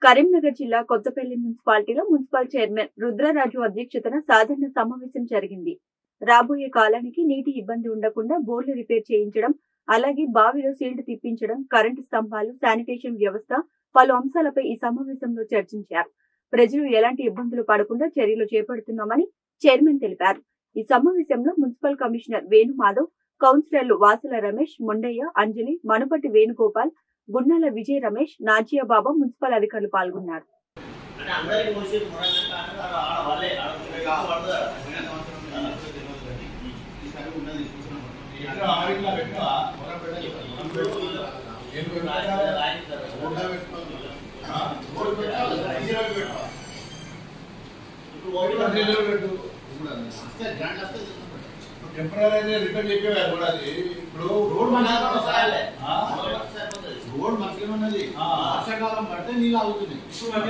కరీంనగర్ జిల్లా కొత్తపల్లి మున్సిపాలిటీలో municipal chairman Rudraraju అధ్యక్షతన సాధారణ సమావేశం జరిగింది రాబోయే కాలానికి నీటి ఇబ్బంది ఉండకుండా బోర్లు రిపేర్ చేయించడం అలాగే బావిలో సీల్డ్ తిప్పించడం కరెంటు స్తంభాలు శానిటేషన్ వ్యవస్థ పలు అంశాలపై ఈ సమావేశంలో చర్చించారు ప్రజలు ఎలాంటి ఇబ్బందులు పడకుండా చర్యలు చేపడుతున్నామని చైర్మన్ తెలిపారు ఈ సమావేశంలో మున్సిపల్ కమిషనర్ వేణుమాధవ్ కౌన్సిలర్లు వాసుల రమేష్ మొండయ్య అంజలి మనుపటి వేణుగోపాల్ గున్నాల విజయ రమేష్ నాజియా బాబా మున్సిపల్ అధికారులు పాల్గొన్నారు అంటే అందరికి మోసి మొరంగంట అంటే ఆడ ఆడ వాళ్ళే ఆడ పడుతుంది టెంపరీ రిటర్న్ చెప్పేవారు కూడా అది ఇప్పుడు రోడ్ మన ఆ? రోడ్ మంచిగా ఉన్నది ఆ. వర్షాకాలం పడితే నీళ్ళు ఆగుతుంది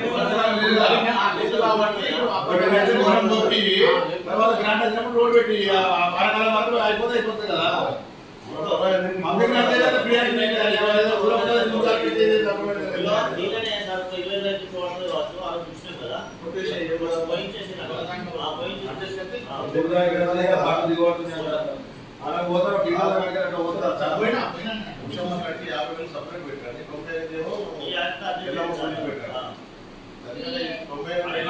తర్వాత గ్రాంట్ వచ్చినప్పుడు రోడ్ పెట్టి ఆ వారకాలం మాత్రం అయిపోతే అయిపోతుంది కదా మంది గ్రాంట్ అయితే ప్రియారిటీ లేదు కదా. ఏదో దూరం ఉన్నది నువ్వు కలిపి చేసేది తప్ప లేదు. నీళ్ళనే సార్ ఇరవై వేల చూడండి కావచ్చు వాళ్ళు చూసినాం కదా పోయించేసి ఆ పోయించేసి అలా పోతారు పిల్లల దగ్గర అట్లా పోతారు పోయినా పోయినా ఉద్యమం కట్టి యాభై వేలు సపరేట్ పెట్టండి తొంభై ఐదు ఏమో ఈ అంతా అదే ఎలా పోనీ పెట్టారు. ఆ. అందుకని తొంభై ఐదు అదే వేలు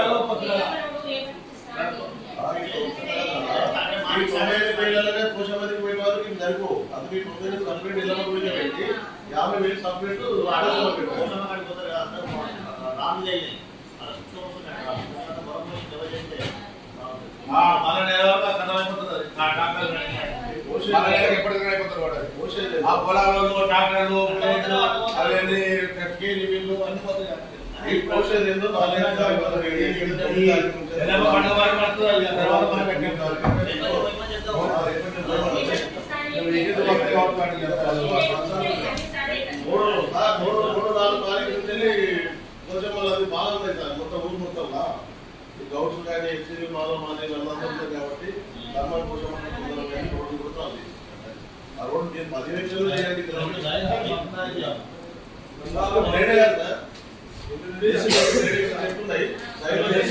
ఈ తొంభై ఐదు వేలలోనే పోషమతికి పోయిన వారికి ఇవి సరిపో అది మీ తొంభై ఐదు సపరేట్ ఇళ్ళ గురించి పెట్టి యాభై వేలు సపరేట్ ఆడలో పెట్టారు కోసమ కడిపోతారు కదా అందరూ రాము చేయాలి అలా చూసుకుంటున్నాడు పొరం పోయి దెబ్బ చేస్తే ఆ, మన నెల వరకు అక్కడ అయిపోతుంది అది. ఆ డాక్టర్లు మన నెలకు ఎప్పటికైనా అయిపోతారు వాడు అది. ఆ పొలాలలో డాక్టర్లు ప్లేట్లు, అవన్నీ కేజీ బిల్లు అన్ని పోతాయి కదా. ఈ పోషేది ఏందో వాళ్ళ నెలకు అయిపోతుంది. ఈ- ఈ- ఈ- ఎలాగో పండుగ వరకు పడుతుంది, అది తర్వాత మనం కట్టేస్తాం. మూడు ఆ, మూడు మూడు నాలుగు తారీఖు నుంచి వెళ్ళి కొంచెం మళ్ళీ అది బాగుంది సార్ మొత్తం ఊరు మొత్తంలో ఈ గౌడ్స్ కానీ ఎక్సీలు మాలో మాది వాళ్ళందరూ ఉంటారు కాబట్టి ధర్మం కోసం కానీ రోడ్డు కుడుతుంది ఆ రోడ్డు మీరు పది లక్షలు చేయండి గ్రౌండ్ బ్లేడే కాదు సార్. దేశీ బ్లేడే చెప్తున్నాయి. సైడ్లో దేశీ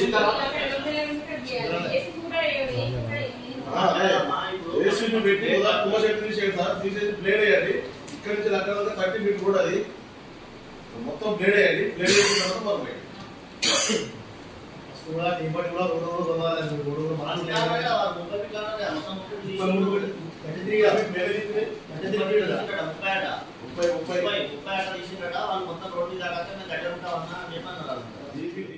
ఆ, అదే. ఏసీపీ పెట్టి కుమ్మ చెట్టు తీసేయండి సార్ తీసేసి బ్లేడ్ వేయండి ఇక్కడి నుంచి అక్కడ దాకా థర్టీ ఫీట్ కూడా అది మొత్తం బ్లేడ్ వేయండి బ్లేడ్ వేసిన తర్వాత మనం వేయండి. కూడా ఇప్పటి కూడా రెండు రోజులు చదవాలి రెండు రోజులు మాత్రం ముప్పై మూడు పెట్టి థర్టీ త్రీ అవి బ్లేడ్ తీస్తే థర్టీ త్రీ పెట్టి కదా ముప్పై ముప్పై ముప్పై ముప్పై అక్కడ తీసిండట వాళ్ళు మొత్తం రోడ్డు దాకా మేము గడ్డ ఉంటామన్నా అని చెప్పి అన్నారు జీపీ